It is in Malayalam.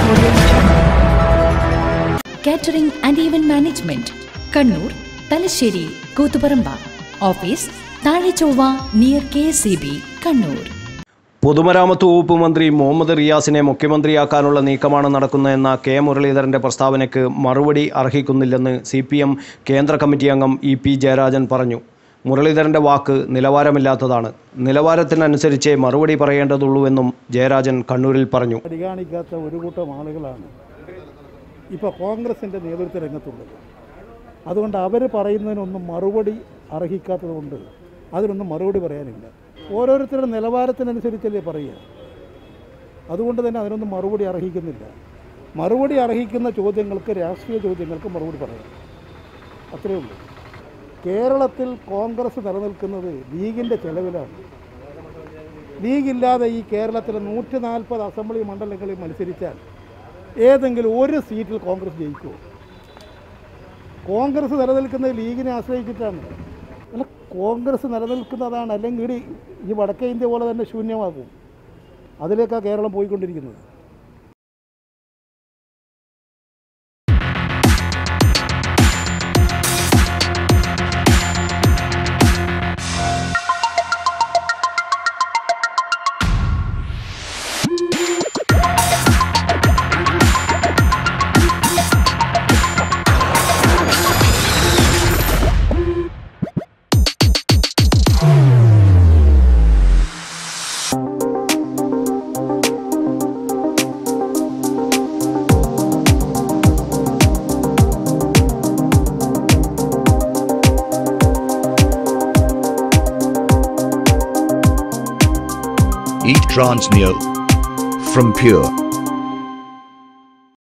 Audio Jungle. Catering and event management Kannur Thalassery Koothuparamba office Thazhechovva near K S C B Kannur പൊതുമരാമത്ത് വകുപ്പ് മന്ത്രി മുഹമ്മദ് റിയാസിനെ മുഖ്യമന്ത്രിയാക്കാനുള്ള നീക്കമാണ് നടക്കുന്നതെന്ന കെ മുരളീധരന്റെ പ്രസ്താവനയ്ക്ക് മറുപടി അർഹിക്കുന്നില്ലെന്ന് സി പി എം കേന്ദ്ര കമ്മിറ്റി അംഗം ഇ പി ജയരാജൻ പറഞ്ഞു മുരളീധരന്റെ വാക്ക് നിലവാരമില്ലാത്തതാണ് നിലവാരത്തിനനുസരിച്ചേ മറുപടി പറയേണ്ടതുള്ളൂവെന്നും ജയരാജൻ കണ്ണൂരിൽ പറഞ്ഞു പരിഗണിക്കാത്ത ഒരു കൂട്ടം ആളുകളാണ് ഇപ്പോൾ കോൺഗ്രസിൻ്റെ നേതൃത്വ രംഗത്തുള്ളത് അതുകൊണ്ട് അവർ പറയുന്നതിനൊന്നും മറുപടി അർഹിക്കാത്തതുകൊണ്ട് അതിനൊന്നും മറുപടി പറയാനില്ല ഓരോരുത്തരുടെ നിലവാരത്തിനനുസരിച്ചല്ലേ പറയുക അതുകൊണ്ട് തന്നെ അതിനൊന്നും മറുപടി അർഹിക്കുന്നില്ല മറുപടി അർഹിക്കുന്ന ചോദ്യങ്ങൾക്ക് രാഷ്ട്രീയ ചോദ്യങ്ങൾക്ക് മറുപടി പറയാം അത്രയേ ഉള്ളൂ കേരളത്തിൽ കോൺഗ്രസ് നിലനിൽക്കുന്നത് ലീഗിൻ്റെ ചെലവിലാണ് ലീഗില്ലാതെ ഈ കേരളത്തിലെ നൂറ്റി നാൽപ്പത് അസംബ്ലി മണ്ഡലങ്ങളിൽ മത്സരിച്ചാൽ ഏതെങ്കിലും ഒരു സീറ്റിൽ കോൺഗ്രസ് ജയിക്കുമോ കോൺഗ്രസ് നിലനിൽക്കുന്നത് ലീഗിനെ ആശ്രയിച്ചിട്ടാണ് അല്ല കോൺഗ്രസ് നിലനിൽക്കുന്നതാണ് അല്ലെങ്കിൽ ഈ വടക്കേ ഇന്ത്യ പോലെ തന്നെ ശൂന്യമാകും അതിലേക്കാണ് കേരളം പോയിക്കൊണ്ടിരിക്കുന്നത് Eat Transneo from Pure.